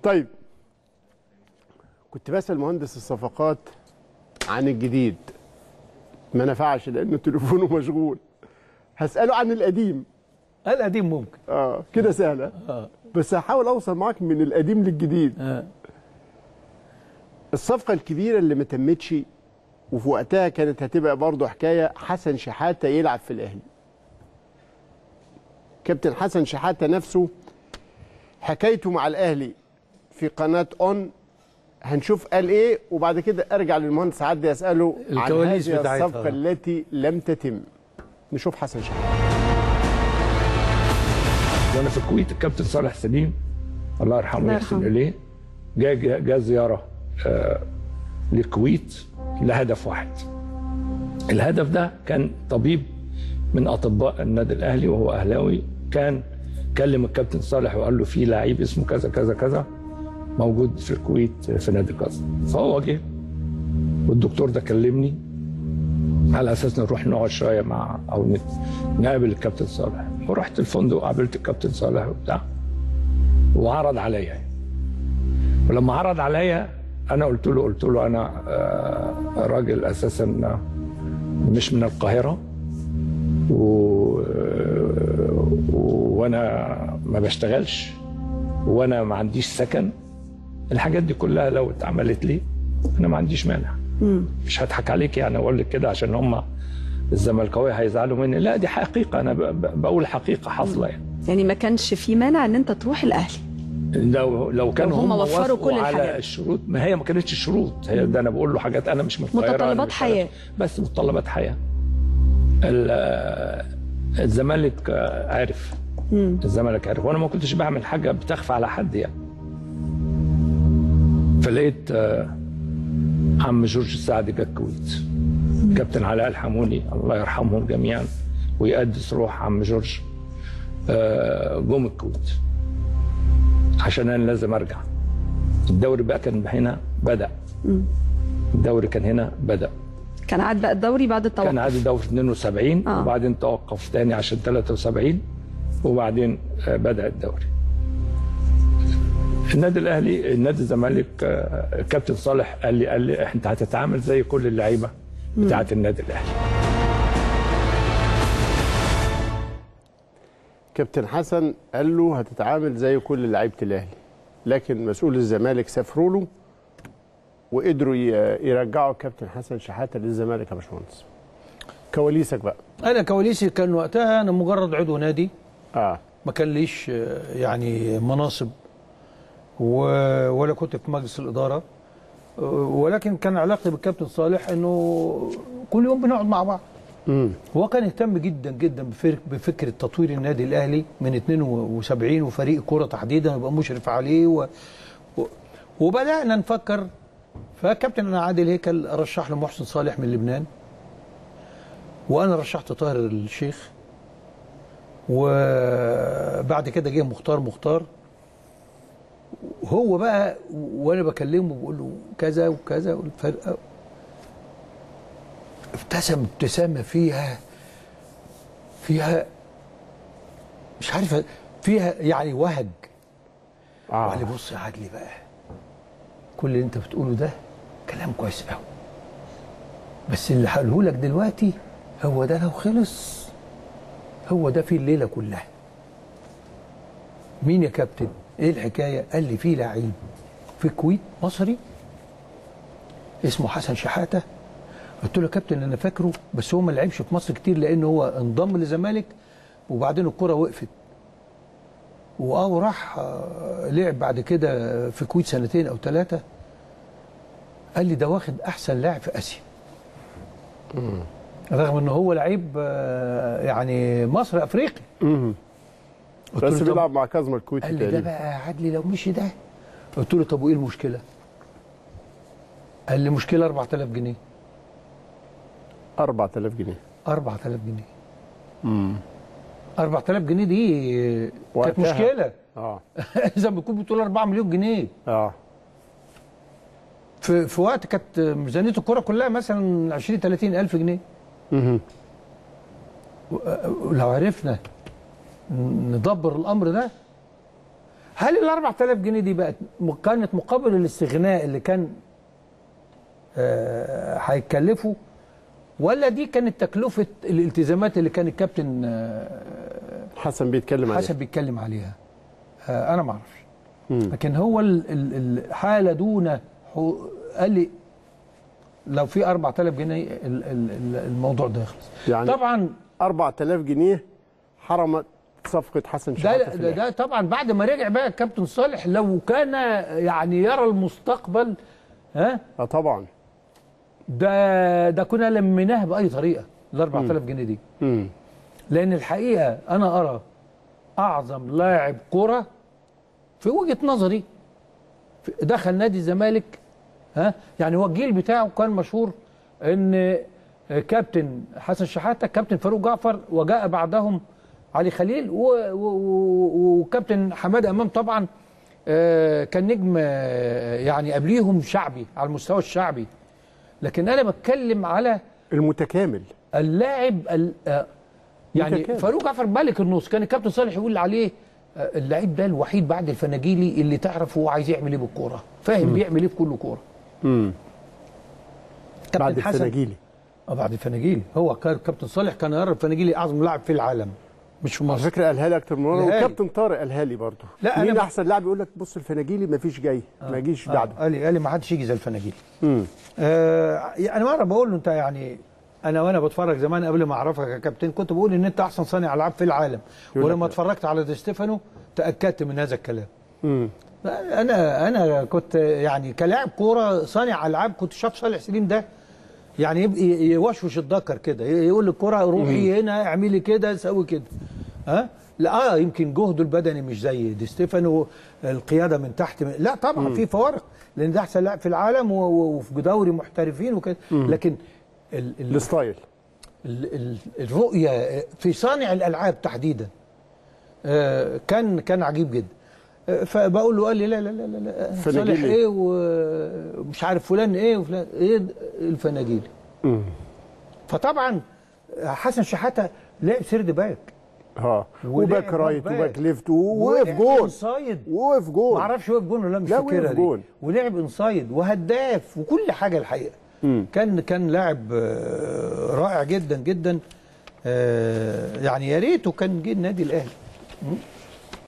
طيب كنت بسال مهندس الصفقات عن الجديد ما نفعش لانه تليفونه مشغول هساله عن القديم القديم ممكن اه كده سهله اه بس هحاول اوصل معاك من القديم للجديد اه الصفقه الكبيره اللي ما تمتش وفي وقتها كانت هتبقى برضه حكايه حسن شحاته يلعب في الاهلي كابتن حسن شحاته نفسه حكايته مع الاهلي في قناه اون هنشوف قال ايه وبعد كده ارجع للمهندس عدي اساله عن الكواليس هذه بتاعتها. الصفقه التي لم تتم نشوف حسن شحاته وانا في الكويت الكابتن صالح سليم الله يرحمه الله ويحسن يرحمه. اليه جاء جاء جاء زياره آه للكويت لهدف واحد الهدف ده كان طبيب من اطباء النادي الاهلي وهو اهلاوي كان كلم الكابتن صالح وقال له في لعيب اسمه كذا كذا كذا موجود في الكويت في نادي كذا فهو جه والدكتور ده كلمني على اساس نروح نقعد شويه مع او نت- نقابل الكابتن صالح ورحت الفندق وقابلت الكابتن صالح وبتاع وعرض عليا يعني. ولما عرض عليا انا قلت له قلت له انا آه، راجل اساسا مش من القاهره و... وانا ما بشتغلش وانا ما عنديش سكن الحاجات دي كلها لو اتعملت لي انا ما عنديش مانع مش هضحك عليك يعني اقول لك كده عشان هم الزملكاويه هيزعلوا مني لا دي حقيقه انا ب- ب- بقول حقيقه حاصله يعني يعني ما كانش في مانع ان انت تروح الاهلي لو لو كانوا لو هم هم وفروا وافقوا كل على الحاجات. الشروط ما هي ما كانتش شروط هي ده انا بقول له حاجات انا مش من القاهرة، أنا متطلبات مش حياة. بس متطلبات حياه ال- آه، الزمالك آه، عارف الزمالك عارف وانا ما كنتش بعمل حاجه بتخفى على حد يعني فلقيت آه، عم جورج السعدي جه الكويت كابتن علاء الحموني الله يرحمهم جميعا ويقدس روح عم جورج آه، جم الكويت عشان انا لازم ارجع الدوري بقى كان هنا بدا الدوري كان هنا بدا كان عاد بقى الدوري بعد كان التوقف عادي دوري 72 آه. وبعدين توقف تاني عشان 73 وبعدين آه، بدا الدوري النادي الاهلي النادي الزمالك آه، الكابتن صالح قال لي قال لي انت هتتعامل زي كل اللعيبه بتاعه النادي الاهلي كابتن حسن قال له هتتعامل زي كل لعيبه الاهلي لكن مسؤول الزمالك سافروا له وقدروا ي- يرجعوا كابتن حسن شحاته للزمالك يا باشمهندس كواليسك بقى انا كواليسي كان وقتها انا مجرد عضو نادي اه ما كان ليش آه، يعني مناصب و- ولا كنت في مجلس الاداره آه، ولكن كان علاقتي بالكابتن صالح انه كل يوم بنقعد مع بعض امم هو كان يهتم جدا جدا بفر- بفكره تطوير النادي الاهلي من 72 وفريق الكوره تحديدا يبقى مشرف عليه و... و... وبدانا نفكر فكابتن عادل هيكل رشح له محسن صالح من لبنان وانا رشحت طاهر الشيخ وبعد كده جه مختار مختار هو بقى وانا بكلمه بقول له كذا وكذا والفرقه ابتسم ابتسامه فيها فيها مش عارف فيها يعني وهج اه وقال لي بص يا عدلي بقى كل اللي انت بتقوله ده كلام كويس قوي بس اللي هقوله لك دلوقتي هو ده لو خلص هو ده في الليله كلها مين يا كابتن ايه الحكايه قال لي في لعيب في الكويت مصري اسمه حسن شحاته قلت له يا كابتن انا فاكره بس هو ما لعبش في مصر كتير لان هو انضم للزمالك وبعدين الكره وقفت واه وراح آه، لعب بعد كده في الكويت سنتين او ثلاثه قال لي ده واخد احسن لاعب في اسيا رغم ان هو لعيب آه، يعني مصري افريقي امم قلت بس له طب- بيلعب مع كازما الكويتي قال لي ده تقريبا بقى يا عدلي لو مشي ده قلت له طب وايه المشكله؟ قال لي مشكله 4000 جنيه 4000 جنيه 4000 جنيه امم 4000 جنيه دي كانت وقتها. مشكله اه زي ما بتكون بتقول 4 مليون جنيه اه في في وقت كانت ميزانيه الكوره كلها مثلا 20 30 الف جنيه امم ولو عرفنا ندبر الامر ده هل ال 4000 جنيه دي بقت م- كانت مقابل الاستغناء اللي كان آه، هيتكلفه ولا دي كانت تكلفه الالتزامات اللي كان الكابتن آه، حسن بيتكلم عليه حسن بيتكلم عليها آه، انا ما اعرفش لكن هو ال- ال- الحاله دون حو- قال لي لو في 4000 جنيه ال- ال- ال- الموضوع ده يخلص يعني طبعا 4000 جنيه حرمت صفقه حسن شحاته ده في ده, الأهلي. ده طبعا بعد ما رجع بقى الكابتن صالح لو كان يعني يرى المستقبل ها اه طبعا ده ده كنا لميناها باي طريقه ال 4000 جنيه دي امم لان الحقيقه انا ارى اعظم لاعب كره في وجهه نظري في- دخل نادي الزمالك ها يعني هو الجيل بتاعه كان مشهور ان كابتن حسن شحاته كابتن فاروق جعفر وجاء بعدهم علي خليل و- و- و- وكابتن حماده امام طبعا آه، كان نجم آه، يعني قبليهم شعبي على المستوى الشعبي لكن انا بتكلم على المتكامل اللاعب ال- آه، يعني متكامل. فاروق جعفر ملك النص كان الكابتن صالح يقول عليه آه، اللعيب ده الوحيد بعد الفناجيلي اللي تعرف هو عايز يعمل ايه بالكوره فاهم بيعمل ايه في كل كوره امم بعد كابتن حسن الفناجيلي اه بعد الفناجيلي هو كان كابتن صالح كان يرى الفناجيلي اعظم لاعب في العالم مش في على مصر فكره قالها لي اكتر من مره قالها لي. وكابتن طارق قالها لي برضه لا، مين أنا ب- احسن لاعب يقول لك بص الفناجيلي ما فيش جاي ما يجيش آه، بعده قال لي قال لي ما حدش يجي زي الفناجيلي امم آه انا مره بقول له انت يعني انا وانا بتفرج زمان قبل ما اعرفك يا كابتن كنت بقول ان انت احسن صانع العاب في العالم يقول ولما لك لا. اتفرجت على دي ستيفانو تاكدت من هذا الكلام امم انا انا كنت يعني كلاعب كوره صانع العاب كنت شاف صالح سليم ده يعني يبقى يوشوش الذكر كده يقول للكره روحي هنا اعملي كده سوي كده ها لا اه يمكن جهده البدني مش زي دي ستيفانو القياده من تحت لا طبعا في فوارق لان ده احسن لاعب في العالم و- و- وفي دوري محترفين وكده لكن ال ال الستايل ال- ال- الرؤيه في صانع الالعاب تحديدا آه، كان كان عجيب جدا آه، فبقول له قال لي لا لا لا لا, لا فناجيلي. صالح ايه ومش عارف فلان ايه وفلان ايه د- الفناجيلي امم فطبعا حسن شحاته لعب سيرد باك اه ولعب وباك رايت باك. وباك ليفت ووقف ولعب جول انسايد وقف جول ما اعرفش وقف جون ولا لا، مش لا، فاكرها وقف دي جول. ولعب انسايد وهداف وكل حاجه الحقيقه مم. كان كان لاعب آه، رائع جدا جدا آه، يعني يا ريته كان جه النادي الاهلي